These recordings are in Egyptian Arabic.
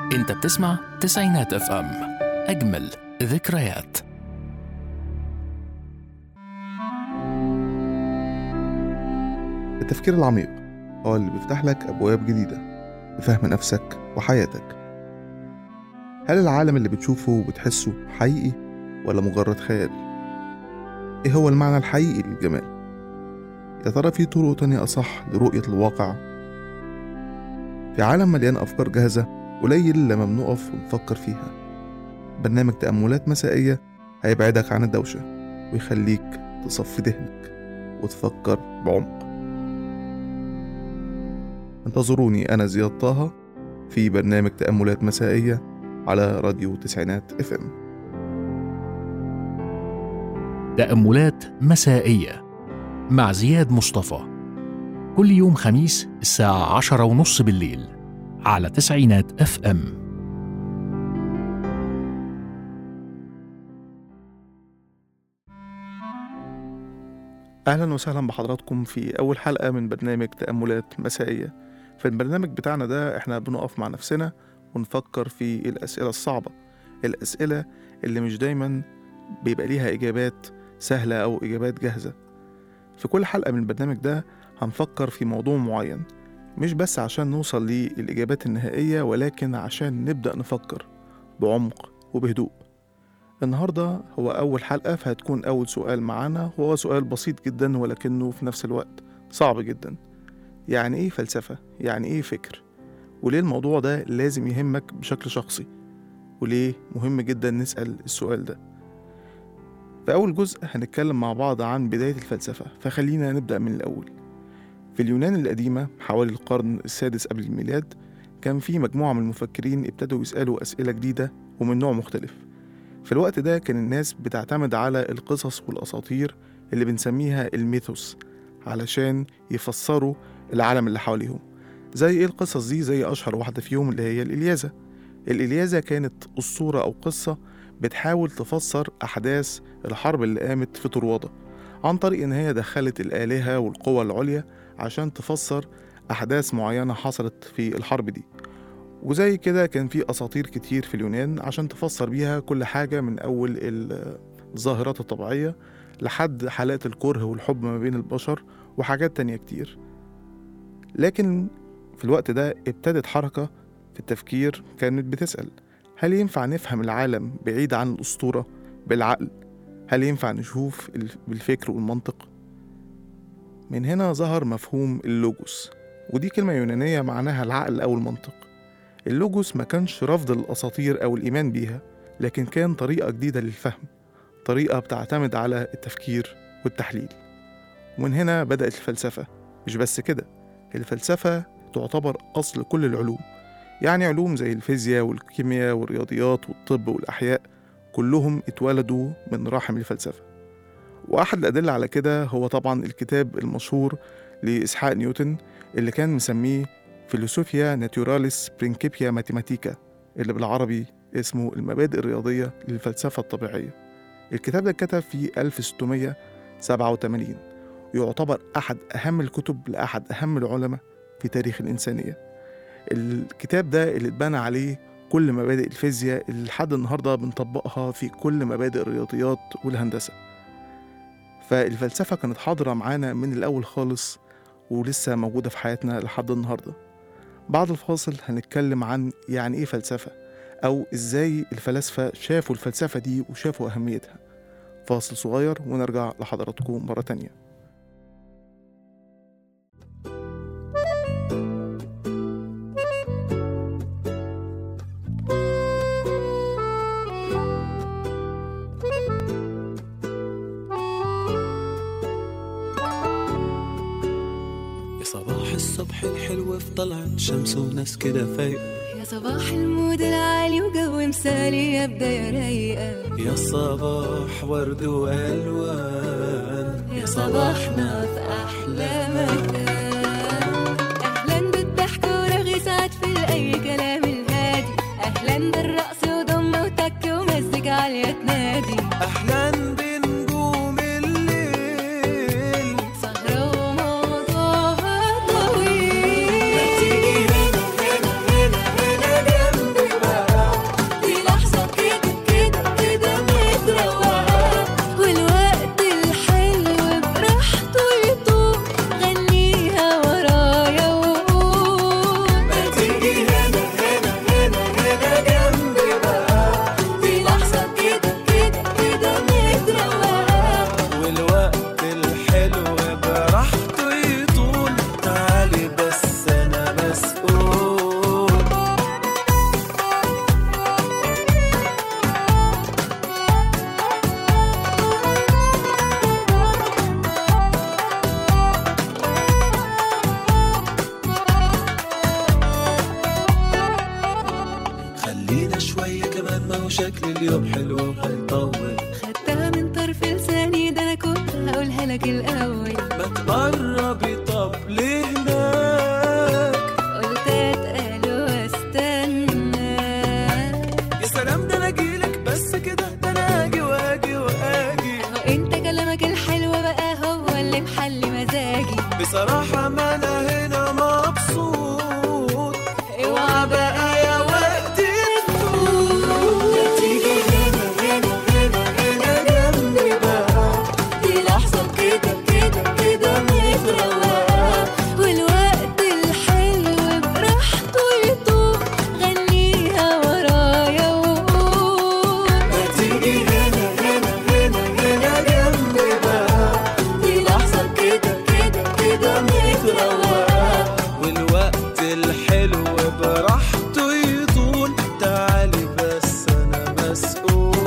انت بتسمع تسعينات اف ام اجمل ذكريات التفكير العميق هو اللي بيفتح لك أبواب جديدة لفهم نفسك وحياتك هل العالم اللي بتشوفه وبتحسه حقيقي ولا مجرد خيال؟ إيه هو المعنى الحقيقي للجمال؟ يا ترى في طرق تانية أصح لرؤية الواقع؟ في عالم مليان أفكار جاهزة قليل لما بنقف ونفكر فيها برنامج تأملات مسائية هيبعدك عن الدوشة ويخليك تصفي ذهنك وتفكر بعمق انتظروني أنا زياد طه في برنامج تأملات مسائية على راديو تسعينات اف ام تأملات مسائية مع زياد مصطفى كل يوم خميس الساعة عشرة ونص بالليل على تسعينات اف ام أهلا وسهلا بحضراتكم في أول حلقة من برنامج تأملات مسائية في البرنامج بتاعنا ده احنا بنقف مع نفسنا ونفكر في الأسئلة الصعبة الأسئلة اللي مش دايما بيبقى ليها إجابات سهلة أو إجابات جاهزة في كل حلقة من البرنامج ده هنفكر في موضوع معين مش بس عشان نوصل للإجابات النهائية ولكن عشان نبدأ نفكر بعمق وبهدوء النهاردة هو أول حلقة فهتكون أول سؤال معانا وهو سؤال بسيط جدا ولكنه في نفس الوقت صعب جدا يعني إيه فلسفة؟ يعني إيه فكر؟ وليه الموضوع ده لازم يهمك بشكل شخصي؟ وليه مهم جدا نسأل السؤال ده؟ في أول جزء هنتكلم مع بعض عن بداية الفلسفة فخلينا نبدأ من الأول في اليونان القديمة حوالي القرن السادس قبل الميلاد كان في مجموعة من المفكرين ابتدوا يسألوا أسئلة جديدة ومن نوع مختلف في الوقت ده كان الناس بتعتمد على القصص والأساطير اللي بنسميها الميثوس علشان يفسروا العالم اللي حواليهم زي ايه القصص دي زي أشهر واحدة فيهم اللي هي الإلياذة الإلياذة كانت أسطورة أو قصة بتحاول تفسر أحداث الحرب اللي قامت في طروادة عن طريق إن هي دخلت الآلهة والقوى العليا عشان تفسر أحداث معينة حصلت في الحرب دي وزي كده كان في أساطير كتير في اليونان عشان تفسر بيها كل حاجة من أول الظاهرات الطبيعية لحد حالات الكره والحب ما بين البشر وحاجات تانية كتير لكن في الوقت ده ابتدت حركة في التفكير كانت بتسأل هل ينفع نفهم العالم بعيد عن الأسطورة بالعقل؟ هل ينفع نشوف بالفكر والمنطق؟ من هنا ظهر مفهوم اللوجوس ودي كلمة يونانية معناها العقل أو المنطق اللوجوس ما كانش رفض الأساطير أو الإيمان بيها لكن كان طريقة جديدة للفهم طريقة بتعتمد على التفكير والتحليل ومن هنا بدأت الفلسفة مش بس كده الفلسفة تعتبر أصل كل العلوم يعني علوم زي الفيزياء والكيمياء والرياضيات والطب والأحياء كلهم اتولدوا من رحم الفلسفة وأحد الأدلة على كده هو طبعا الكتاب المشهور لإسحاق نيوتن اللي كان مسميه فيلوسوفيا ناتوراليس برينكيبيا ماتيماتيكا اللي بالعربي اسمه المبادئ الرياضية للفلسفة الطبيعية الكتاب ده اتكتب في 1687 ويعتبر أحد أهم الكتب لأحد أهم العلماء في تاريخ الإنسانية الكتاب ده اللي اتبنى عليه كل مبادئ الفيزياء اللي لحد النهاردة بنطبقها في كل مبادئ الرياضيات والهندسة فالفلسفة كانت حاضرة معانا من الأول خالص ولسه موجودة في حياتنا لحد النهاردة بعد الفاصل هنتكلم عن يعني إيه فلسفة أو إزاي الفلاسفة شافوا الفلسفة دي وشافوا أهميتها فاصل صغير ونرجع لحضراتكم مرة تانية صباح الصبح الحلو في طلعت شمس وناس كده فايقة يا صباح المود العالي وجو مثالي يا بداية رايقة يا صباح ورد وألوان يا صباحنا في أحلى مكان أهلا بالضحك ورغي سعد في أي كلام الهادي أهلا بالرقص وضمة وتك ومزج عالية تنادي أحلى بنجوم الليل سهرة وموضوعها طويل ما تيجي هنا هنا هنا هنا جنبي اليوم حلو وهيطول خدتها من طرف لساني ده انا كنت هقولها لك الاول ما تقربي طب ليه هناك قلت اتقل واستنى يا سلام ده انا اجيلك بس كده ده انا اجي واجي واجي هو انت كلامك الحلو بقى هو اللي محلي مزاجي بصراحة ما انا هنا مبسوط اوعى بقى يا وقتي تفوت تيجي هنا هنا هنا هنا جنبي بقى دي لحظة كده كده كده متروقة والوقت الحلو براحته يطوق غنيها ورايا وقول ما تيجي هنا هنا هنا هنا جنبي بقى دي لحظة كده كده كده متروقة والوقت الحلو براحته يطول تعالي بس انا مسؤول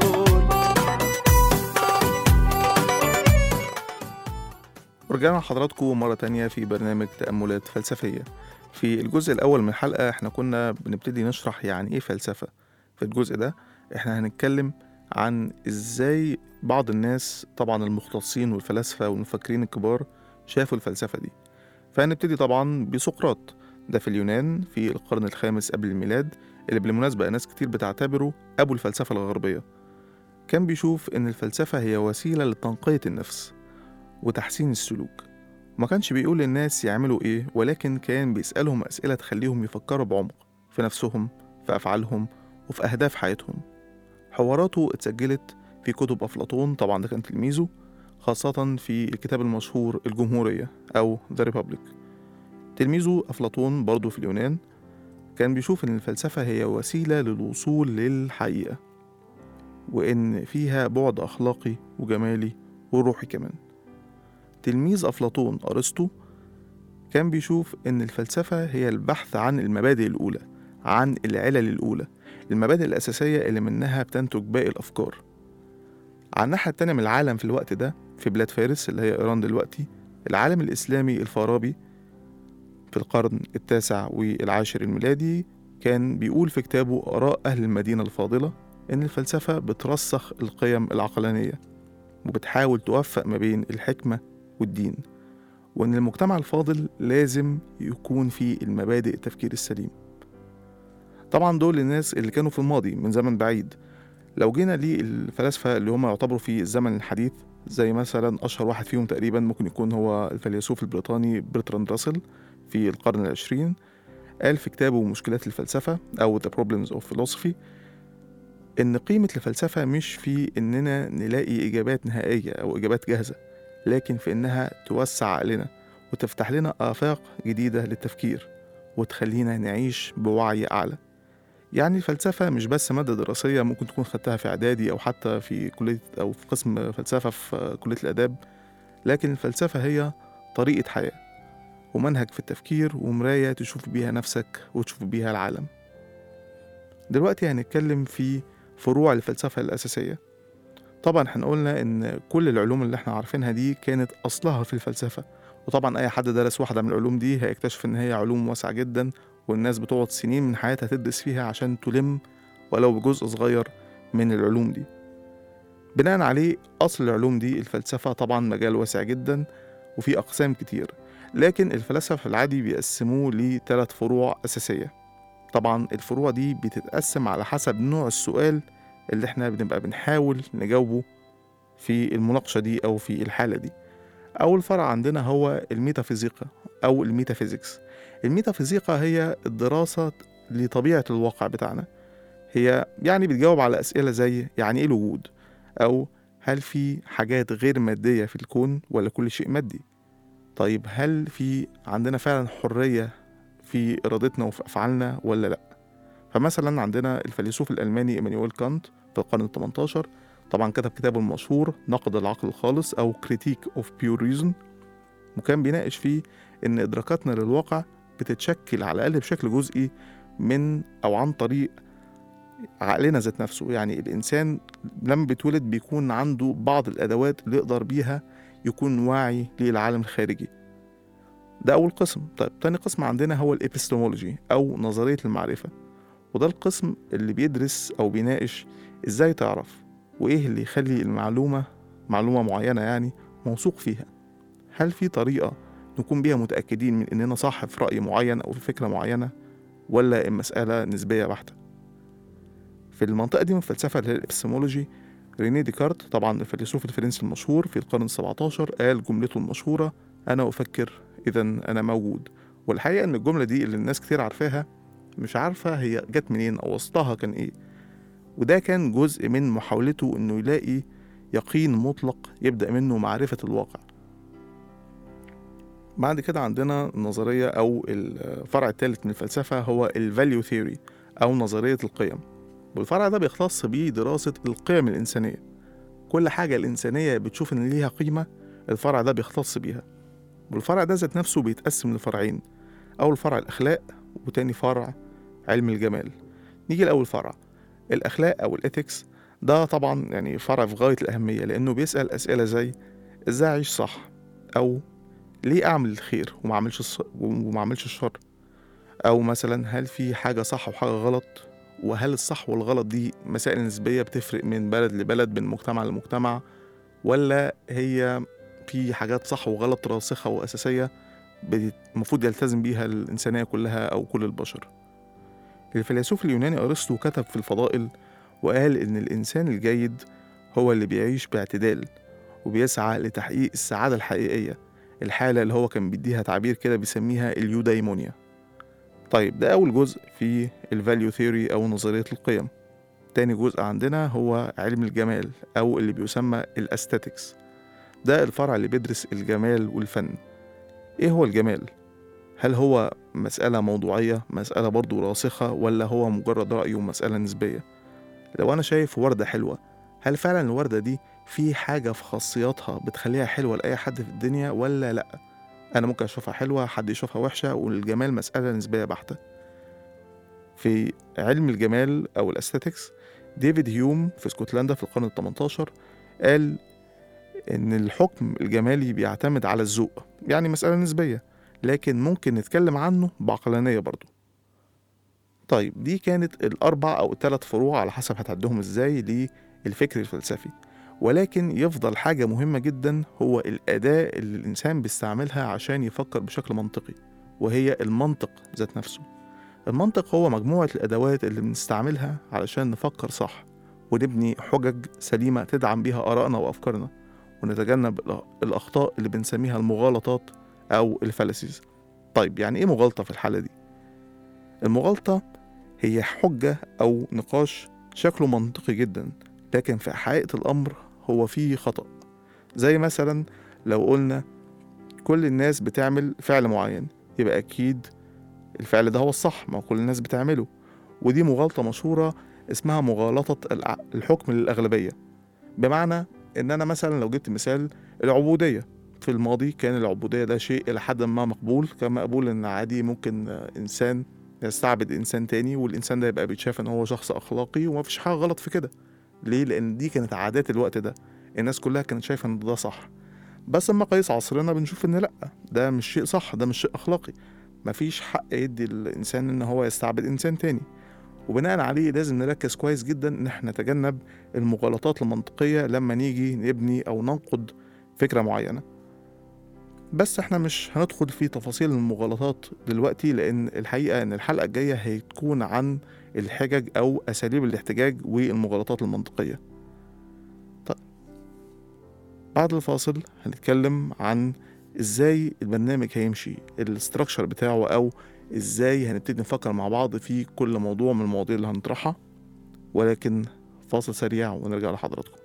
ورجعنا لحضراتكم مرة تانية في برنامج تأملات فلسفية في الجزء الأول من الحلقة احنا كنا بنبتدي نشرح يعني ايه فلسفة في الجزء ده احنا هنتكلم عن ازاي بعض الناس طبعا المختصين والفلاسفة والمفكرين الكبار شافوا الفلسفة دي فهنبتدي طبعا بسقراط ده في اليونان في القرن الخامس قبل الميلاد اللي بالمناسبة ناس كتير بتعتبره أبو الفلسفة الغربية كان بيشوف إن الفلسفة هي وسيلة لتنقية النفس وتحسين السلوك ما كانش بيقول للناس يعملوا إيه ولكن كان بيسألهم أسئلة تخليهم يفكروا بعمق في نفسهم في أفعالهم وفي أهداف حياتهم حواراته اتسجلت في كتب أفلاطون طبعا ده كان تلميذه خاصة في الكتاب المشهور الجمهورية أو The Republic تلميذه أفلاطون برضه في اليونان كان بيشوف إن الفلسفة هي وسيلة للوصول للحقيقة وإن فيها بعد أخلاقي وجمالي وروحي كمان تلميذ أفلاطون أرسطو كان بيشوف إن الفلسفة هي البحث عن المبادئ الأولى عن العلل الأولى المبادئ الأساسية اللي منها بتنتج باقي الأفكار على الناحية التانية من العالم في الوقت ده في بلاد فارس اللي هي إيران دلوقتي العالم الإسلامي الفارابي في القرن التاسع والعاشر الميلادي كان بيقول في كتابه آراء أهل المدينة الفاضلة إن الفلسفة بترسخ القيم العقلانية وبتحاول توفق ما بين الحكمة والدين وإن المجتمع الفاضل لازم يكون فيه المبادئ التفكير السليم طبعا دول الناس اللي كانوا في الماضي من زمن بعيد لو جينا للفلاسفة اللي هم يعتبروا في الزمن الحديث زي مثلا أشهر واحد فيهم تقريبا ممكن يكون هو الفيلسوف البريطاني برتراند راسل في القرن العشرين قال في كتابه مشكلات الفلسفة أو The Problems of Philosophy إن قيمة الفلسفة مش في إننا نلاقي إجابات نهائية أو إجابات جاهزة لكن في إنها توسع عقلنا وتفتح لنا آفاق جديدة للتفكير وتخلينا نعيش بوعي أعلى يعني الفلسفة مش بس مادة دراسية ممكن تكون خدتها في إعدادي أو حتى في كلية أو في قسم فلسفة في كلية الآداب لكن الفلسفة هي طريقة حياة ومنهج في التفكير ومراية تشوف بيها نفسك وتشوف بيها العالم دلوقتي هنتكلم في فروع الفلسفة الأساسية طبعا احنا قلنا ان كل العلوم اللي احنا عارفينها دي كانت اصلها في الفلسفة وطبعا اي حد درس واحدة من العلوم دي هيكتشف ان هي علوم واسعة جدا والناس بتقعد سنين من حياتها تدرس فيها عشان تلم ولو بجزء صغير من العلوم دي بناء عليه أصل العلوم دي الفلسفة طبعا مجال واسع جدا وفي أقسام كتير لكن الفلاسفة في العادي بيقسموه لثلاث فروع أساسية طبعا الفروع دي بتتقسم على حسب نوع السؤال اللي احنا بنبقى بنحاول نجاوبه في المناقشة دي أو في الحالة دي أول فرع عندنا هو الميتافيزيقا أو الميتافيزيكس الميتافيزيقا هي الدراسة لطبيعة الواقع بتاعنا هي يعني بتجاوب على أسئلة زي يعني إيه الوجود أو هل في حاجات غير مادية في الكون ولا كل شيء مادي طيب هل في عندنا فعلا حرية في إرادتنا وفي أفعالنا ولا لأ فمثلا عندنا الفيلسوف الألماني إيمانويل كانت في القرن ال 18 طبعا كتب كتابه المشهور نقد العقل الخالص أو كريتيك أوف بيور ريزون وكان بيناقش فيه إن إدراكاتنا للواقع بتتشكل على الأقل بشكل جزئي من أو عن طريق عقلنا ذات نفسه يعني الإنسان لما بيتولد بيكون عنده بعض الأدوات اللي يقدر بيها يكون واعي للعالم الخارجي ده أول قسم طيب تاني قسم عندنا هو الإبستمولوجي أو نظرية المعرفة وده القسم اللي بيدرس أو بيناقش إزاي تعرف وإيه اللي يخلي المعلومة معلومة معينة يعني موثوق فيها هل في طريقة نكون بيها متأكدين من إننا صح في رأي معين أو في فكرة معينة ولا المسألة نسبية بحتة في المنطقة دي من الفلسفة اللي هي الإبستمولوجي ريني ديكارت طبعا الفيلسوف الفرنسي المشهور في القرن السبعتاشر قال جملته المشهورة أنا أفكر إذا أنا موجود والحقيقة إن الجملة دي اللي الناس كتير عارفاها مش عارفة هي جت منين أو وسطها كان إيه وده كان جزء من محاولته إنه يلاقي يقين مطلق يبدأ منه معرفة الواقع بعد كده عندنا النظرية أو الفرع الثالث من الفلسفة هو الفاليو ثيوري أو نظرية القيم والفرع ده بيختص بيه دراسة القيم الإنسانية كل حاجة الإنسانية بتشوف إن ليها قيمة الفرع ده بيختص بيها والفرع ده ذات نفسه بيتقسم لفرعين أول فرع الأخلاق وتاني فرع علم الجمال نيجي لأول فرع الأخلاق أو الإثكس ده طبعا يعني فرع في غاية الأهمية لأنه بيسأل أسئلة زي إزاي أعيش صح أو ليه أعمل الخير وما أعملش الص... وما أعملش الشر أو مثلا هل في حاجة صح وحاجة غلط وهل الصح والغلط دي مسائل نسبية بتفرق من بلد لبلد من مجتمع لمجتمع ولا هي في حاجات صح وغلط راسخة وأساسية بت- المفروض يلتزم بيها الإنسانية كلها أو كل البشر الفيلسوف اليوناني أرسطو كتب في الفضائل وقال إن الإنسان الجيد هو اللي بيعيش باعتدال وبيسعى لتحقيق السعادة الحقيقية الحالة اللي هو كان بيديها تعبير كده بيسميها اليودايمونيا طيب ده أول جزء في الفاليو ثيوري أو نظرية القيم تاني جزء عندنا هو علم الجمال أو اللي بيسمى الأستاتيكس ده الفرع اللي بيدرس الجمال والفن إيه هو الجمال؟ هل هو مسألة موضوعية مسألة برضو راسخة ولا هو مجرد رأي ومسألة نسبية لو أنا شايف وردة حلوة هل فعلا الوردة دي في حاجة في خاصياتها بتخليها حلوة لأي حد في الدنيا ولا لأ أنا ممكن أشوفها حلوة حد يشوفها وحشة والجمال مسألة نسبية بحتة في علم الجمال أو الأستاتيكس ديفيد هيوم في اسكتلندا في القرن الثمنتاشر قال إن الحكم الجمالي بيعتمد على الذوق يعني مسألة نسبية لكن ممكن نتكلم عنه بعقلانية برضو طيب دي كانت الأربع أو الثلاث فروع على حسب هتعدهم إزاي للفكر الفلسفي ولكن يفضل حاجة مهمة جدا هو الأداة اللي الإنسان بيستعملها عشان يفكر بشكل منطقي وهي المنطق ذات نفسه المنطق هو مجموعة الأدوات اللي بنستعملها علشان نفكر صح ونبني حجج سليمة تدعم بيها آرائنا وأفكارنا ونتجنب الأ- الأخطاء اللي بنسميها المغالطات أو الفلسيز طيب يعني إيه مغالطة في الحالة دي؟ المغالطة هي حجة أو نقاش شكله منطقي جدا لكن في حقيقة الأمر هو فيه خطأ زي مثلا لو قلنا كل الناس بتعمل فعل معين يبقى أكيد الفعل ده هو الصح ما كل الناس بتعمله ودي مغالطة مشهورة اسمها مغالطة الع- الحكم للأغلبية بمعنى إن أنا مثلا لو جبت مثال العبودية في الماضي كان العبودية ده شيء إلى حد ما مقبول كان مقبول إن عادي ممكن آه، إنسان يستعبد إنسان تاني والإنسان ده يبقى بيتشاف إن هو شخص أخلاقي ومفيش حاجة غلط في كده ليه؟ لأن دي كانت عادات الوقت ده الناس كلها كانت شايفة إن ده صح بس لما قيس عصرنا بنشوف إن لأ ده مش شيء صح ده مش شيء أخلاقي مفيش حق يدي الإنسان إن هو يستعبد إنسان تاني وبناء عليه لازم نركز كويس جدا إن احنا نتجنب المغالطات المنطقية لما نيجي نبني أو ننقد فكرة معينة بس احنا مش هندخل في تفاصيل المغالطات دلوقتي لأن الحقيقة إن الحلقة الجاية هتكون عن الحجج أو أساليب الاحتجاج والمغالطات المنطقية طيب بعد الفاصل هنتكلم عن ازاي البرنامج هيمشي الاستراكشر بتاعه او ازاي هنبتدي نفكر مع بعض في كل موضوع من المواضيع اللي هنطرحها ولكن فاصل سريع ونرجع لحضراتكم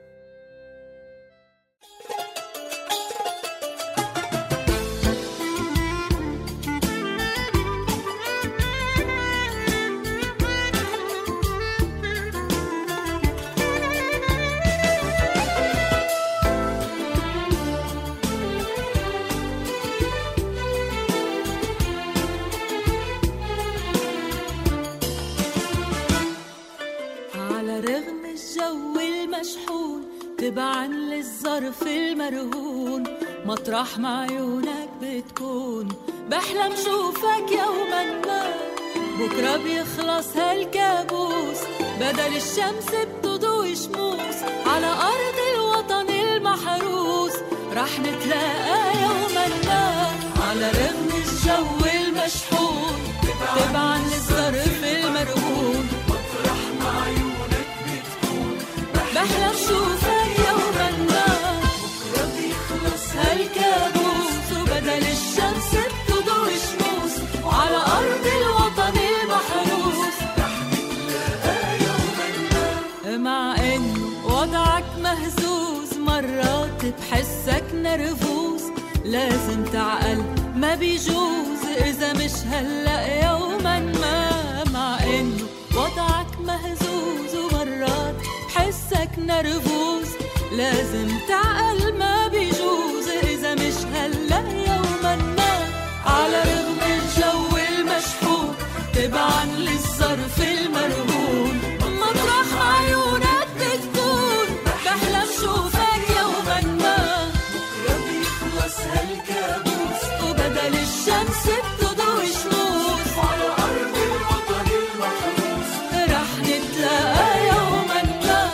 على رغم الجو المشحون تبعا للظرف المرهون مطرح ما عيونك بتكون بحلم شوفك يوما ما بكرة بيخلص هالكابوس بدل الشمس بتضوي شموس على أرض الوطن المحروس رح نتلاقى يوما ما على رغم الجو المشحون تبعا للظرف المرهون بحلم شوفك يوما ما بكرة بيخلص هالكابوس وبدل الشمس بتضوي شموس على أرض الوطن المحروس مع إنه وضعك مهزوز مرات بحسك نرفوز لازم تعقل ما بيجوز إذا مش هلأ يوما ما مع إنه وضعك مهزوز ومرات بحسك نرفوز لازم تعقل ما بيجوز إذا مش هلأ يوما ما على رغم الجو المشحون تبعا للظرف المرهون مطرح عيونك بتكون بحلم شوفك يوما ما بكرة بيخلص هالكابوس وبدل الشمس بتضوي شموس على أرض الوطن المحروس رح نتلاقى يوما ما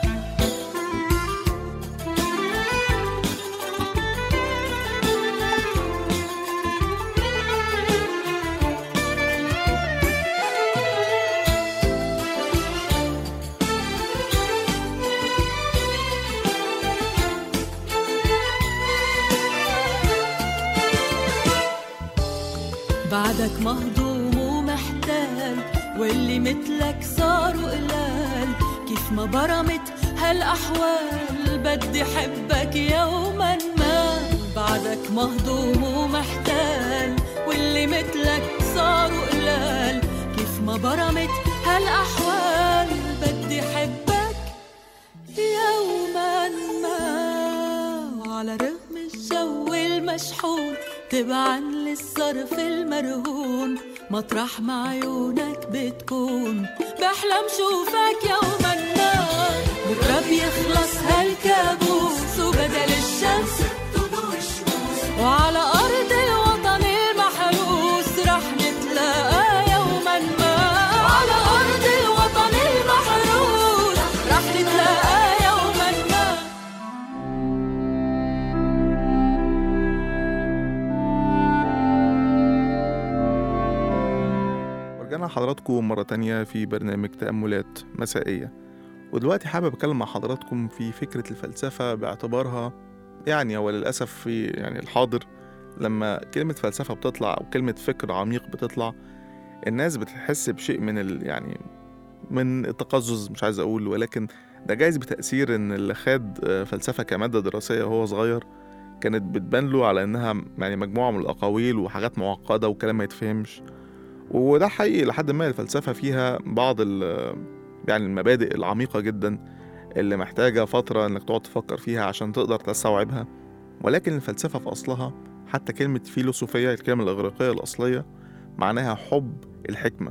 بعدك مهضوم ومحتال واللي مثلك صاروا قلال كيف ما برمت هالأحوال بدي حبك يوما ما بعدك مهضوم ومحتال واللي مثلك صاروا قلال كيف ما برمت هالأحوال بدي حبك يوما ما وعلى رغم الجو المشحون تبعا للصرف المرهون مطرح ما عيونك بتكون بحلم شوفك يوما ما بكرة بيخلص هالكابوس وبدل الشمس تضوي الشموس وعلى أرض الوطن المحروس رح نتلاقى يوما ما على أرض الوطن المحروس رح نتلاقى يوما ما ورجعنا لحضراتكم مرة تانية في برنامج تأملات مسائية ودلوقتي حابب أتكلم مع حضراتكم في فكرة الفلسفة باعتبارها يعني هو للأسف في يعني الحاضر لما كلمة فلسفة بتطلع أو كلمة فكر عميق بتطلع الناس بتحس بشيء من ال يعني من التقزز مش عايز أقول ولكن ده جايز بتأثير إن اللي خد آه، فلسفة كمادة دراسية وهو صغير كانت بتبان له على إنها يعني مجموعة من الأقاويل وحاجات معقدة وكلام ما يتفهمش وده حقيقي لحد ما الفلسفة فيها بعض ال يعني المبادئ العميقة جدا اللي محتاجة فترة انك تقعد تفكر فيها عشان تقدر تستوعبها ولكن الفلسفة في أصلها حتى كلمة فيلوسوفية الكلمة الإغريقية الأصلية معناها حب الحكمة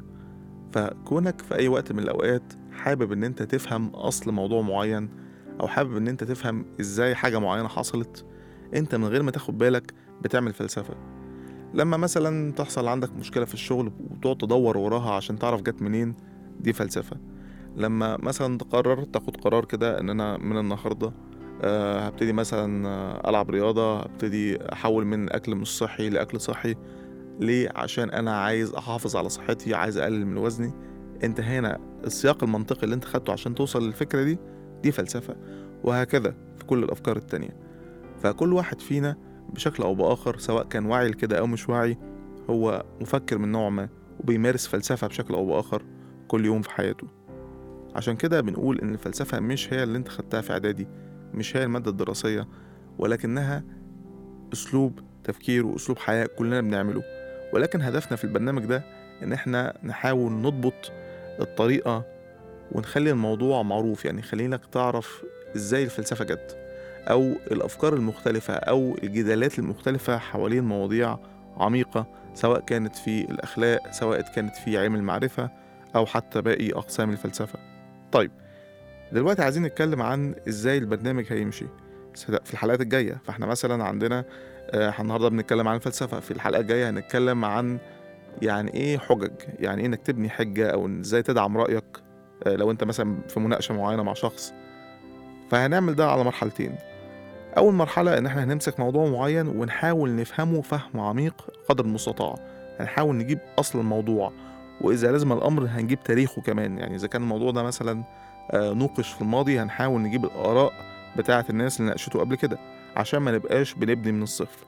فكونك في أي وقت من الأوقات حابب إن أنت تفهم أصل موضوع معين أو حابب إن أنت تفهم إزاي حاجة معينة حصلت أنت من غير ما تاخد بالك بتعمل فلسفة لما مثلا تحصل عندك مشكلة في الشغل وتقعد تدور وراها عشان تعرف جت منين دي فلسفة لما مثلا تقرر تاخد قرار كده ان انا من النهاردة آه، هبتدي مثلا آه، العب رياضة هبتدي احول من اكل مش صحي لاكل صحي ليه عشان انا عايز احافظ على صحتي عايز اقلل من وزني انت هنا السياق المنطقي اللي انت خدته عشان توصل للفكرة دي دي فلسفة وهكذا في كل الافكار التانية فكل واحد فينا بشكل او باخر سواء كان واعي لكده او مش واعي هو مفكر من نوع ما وبيمارس فلسفة بشكل او باخر كل يوم في حياته عشان كده بنقول ان الفلسفة مش هي اللي انت خدتها في اعدادي مش هي المادة الدراسية ولكنها اسلوب تفكير واسلوب حياة كلنا بنعمله ولكن هدفنا في البرنامج ده ان احنا نحاول نضبط الطريقة ونخلي الموضوع معروف يعني خلينك تعرف ازاي الفلسفة جت او الافكار المختلفة او الجدالات المختلفة حوالين مواضيع عميقة سواء كانت في الاخلاق سواء كانت في علم المعرفة او حتى باقي اقسام الفلسفة طيب دلوقتي عايزين نتكلم عن ازاي البرنامج هيمشي في الحلقات الجاية فاحنا مثلا عندنا آه، النهارده بنتكلم عن الفلسفة في الحلقة الجاية هنتكلم عن يعني ايه حجج يعني ايه انك تبني حجه او إن ازاي تدعم رايك آه، لو انت مثلا في مناقشه معينه مع شخص فهنعمل ده على مرحلتين اول مرحله ان احنا هنمسك موضوع معين ونحاول نفهمه فهم عميق قدر المستطاع هنحاول نجيب اصل الموضوع واذا لازم الامر هنجيب تاريخه كمان يعني اذا كان الموضوع ده مثلا آه، نوقش في الماضي هنحاول نجيب الاراء بتاعه الناس اللي ناقشته قبل كده عشان ما نبقاش بنبني من الصفر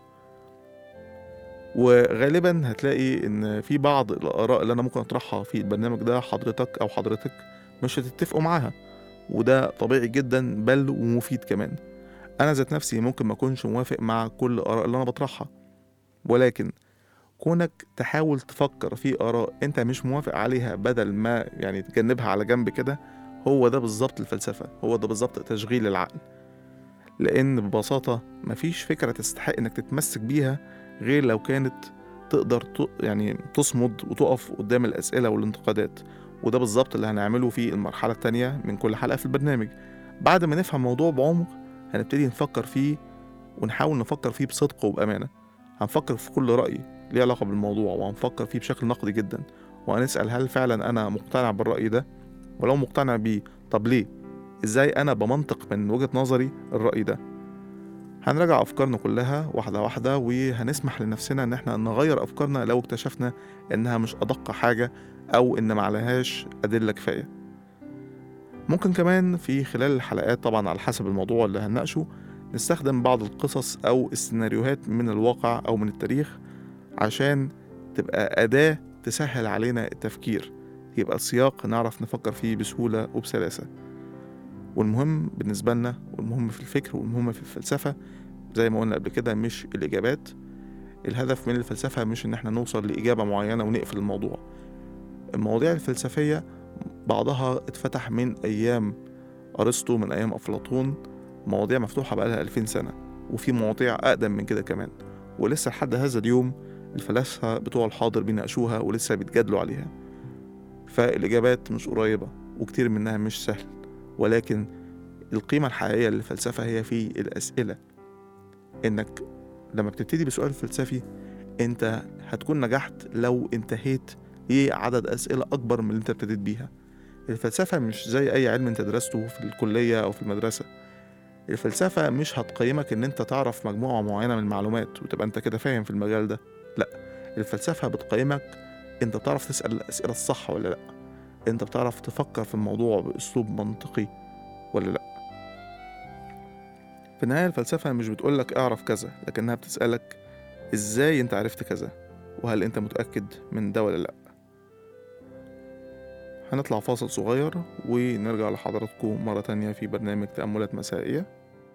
وغالبا هتلاقي ان في بعض الاراء اللي انا ممكن اطرحها في البرنامج ده حضرتك او حضرتك مش هتتفقوا معاها وده طبيعي جدا بل ومفيد كمان انا ذات نفسي ممكن ما اكونش موافق مع كل الاراء اللي انا بطرحها ولكن كونك تحاول تفكر في اراء انت مش موافق عليها بدل ما يعني تجنبها على جنب كده هو ده بالظبط الفلسفه هو ده بالظبط تشغيل العقل لان ببساطه مفيش فكره تستحق انك تتمسك بيها غير لو كانت تقدر ت... يعني تصمد وتقف قدام الاسئله والانتقادات وده بالظبط اللي هنعمله في المرحله التانية من كل حلقه في البرنامج بعد ما نفهم موضوع بعمق هنبتدي نفكر فيه ونحاول نفكر فيه بصدق وبامانه هنفكر في كل راي ليه علاقه بالموضوع وهنفكر فيه بشكل نقدي جدا وهنسال هل فعلا انا مقتنع بالراي ده ولو مقتنع بيه طب ليه ازاي انا بمنطق من وجهه نظري الراي ده هنراجع افكارنا كلها واحده واحده وهنسمح لنفسنا ان احنا نغير افكارنا لو اكتشفنا انها مش ادق حاجه او ان معلهاش ادله كفايه ممكن كمان في خلال الحلقات طبعا على حسب الموضوع اللي هنناقشه نستخدم بعض القصص او السيناريوهات من الواقع او من التاريخ عشان تبقى اداه تسهل علينا التفكير يبقى السياق نعرف نفكر فيه بسهوله وبسلاسه والمهم بالنسبة لنا والمهم في الفكر والمهم في الفلسفة زي ما قلنا قبل كده مش الإجابات الهدف من الفلسفة مش إن احنا نوصل لإجابة معينة ونقفل الموضوع المواضيع الفلسفية بعضها اتفتح من أيام أرسطو من أيام أفلاطون مواضيع مفتوحة بقالها ألفين سنة وفي مواضيع أقدم من كده كمان ولسه لحد هذا اليوم الفلاسفة بتوع الحاضر بيناقشوها ولسه بيتجادلوا عليها فالإجابات مش قريبة وكتير منها مش سهل ولكن القيمة الحقيقية للفلسفة هي في الأسئلة إنك لما بتبتدي بسؤال فلسفي أنت هتكون نجحت لو انتهيت لعدد أسئلة أكبر من اللي أنت ابتديت بيها الفلسفة مش زي أي علم أنت درسته في الكلية أو في المدرسة الفلسفة مش هتقيمك إن أنت تعرف مجموعة معينة من المعلومات وتبقى أنت كده فاهم في المجال ده لأ الفلسفة بتقيمك أنت بتعرف تسأل الأسئلة الصح ولا لأ انت بتعرف تفكر في الموضوع باسلوب منطقي ولا لا في النهايه الفلسفه مش بتقولك اعرف كذا لكنها بتسالك ازاي انت عرفت كذا وهل انت متاكد من ده ولا لا هنطلع فاصل صغير ونرجع لحضراتكم مرة تانية في برنامج تأملات مسائية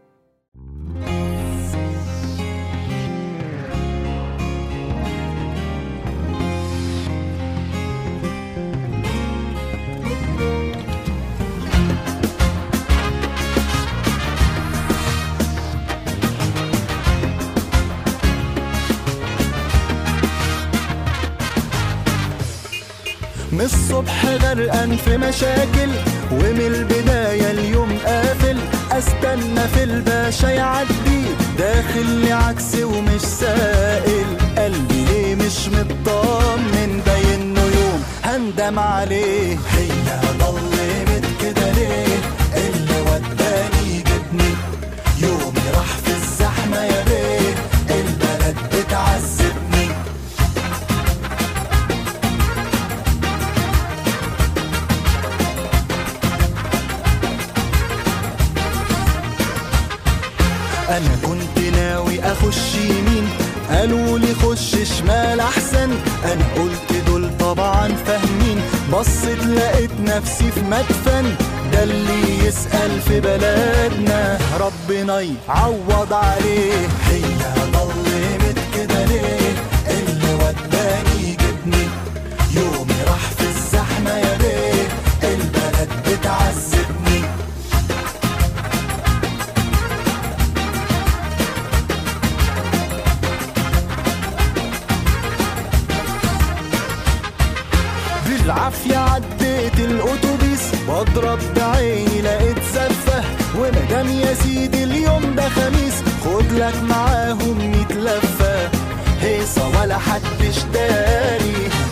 من الصبح غرقان في مشاكل ومن البداية اليوم قافل استنى في الباشا يعدي داخل لي عكسي ومش سائل قلبي ليه مش مطمن باين له يوم هندم عليه هي ضلمت كده ليه اللي وداني جبني يومي راح في الزحمة يا بيه البلد بتعذبني انا كنت ناوي اخش يمين قالوا لي خش شمال احسن انا قلت دول طبعا فاهمين بصيت لقيت نفسي في مدفن ده اللي يسأل في بلدنا ربنا يعوض عليه هي ضلمت كده ليه اللي وداني جبني يومي راح في الزحمة يا بيه البلد بتعذبني بالعافية عديت الأتوبيس بضرب بعيني لقيت زفة ومدام يا سيدي اليوم ده خميس خد لك معاهم ميت لفة هيصة ولا حدش داري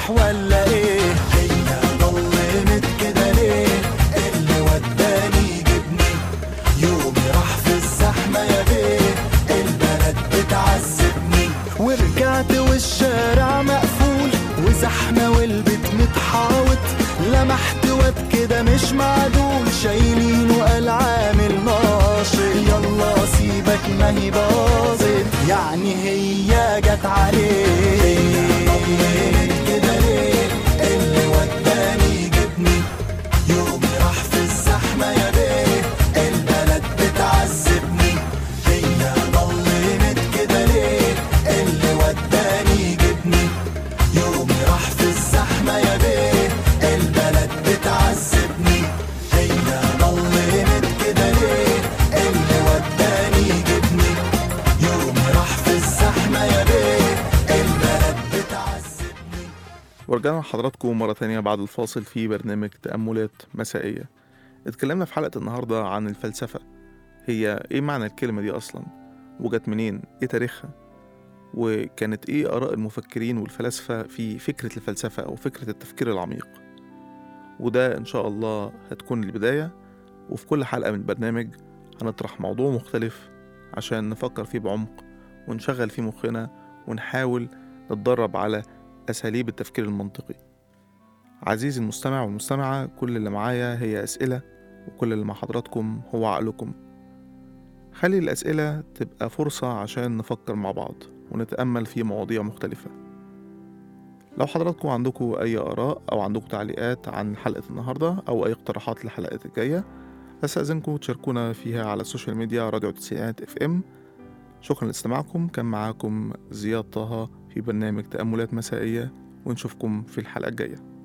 صح ولا ايه هي ضلمت كده ليه اللي وداني يجيبني يومي راح في الزحمة يا بيه البلد بتعذبني ورجعت والشارع مقفول وزحمة والبيت متحاوط لمحت واد كده مش معدول شايلينه قال عامل ناشط يلا سيبك ما هي باظت يعني هي جت عليه كده ليه اللي وداني يجيبني يومي راح في الزحمة يا بيه البلد بتعذبني هي ضلمت كده ليه اللي وداني يجيبني يومي راح في الزحمة يا بيه البلد بتعذبني هي ضلمت كده ليه اللي وداني يجيبني يومي راح في الزحمة يا بيه البلد بتعذبني ورجعنا لحضراتكم مرة تانية بعد الفاصل في برنامج تأملات مسائية اتكلمنا في حلقة النهاردة عن الفلسفة هي ايه معنى الكلمة دي أصلا وجت منين ايه تاريخها وكانت ايه آراء المفكرين والفلاسفة في فكرة الفلسفة أو فكرة التفكير العميق وده إن شاء الله هتكون البداية وفي كل حلقة من البرنامج هنطرح موضوع مختلف عشان نفكر فيه بعمق ونشغل فيه مخنا ونحاول نتدرب على أساليب التفكير المنطقي عزيزي المستمع والمستمعة كل اللي معايا هي أسئلة وكل اللي مع حضراتكم هو عقلكم خلي الأسئلة تبقى فرصة عشان نفكر مع بعض ونتأمل في مواضيع مختلفة لو حضراتكم عندكم أي آراء أو عندكم تعليقات عن حلقة النهاردة أو أي اقتراحات للحلقات الجاية أستأذنكم تشاركونا فيها على السوشيال ميديا راديو تسعينات اف ام شكرا لاستماعكم كان معاكم زياد طه في برنامج تأملات مسائية ونشوفكم في الحلقة الجاية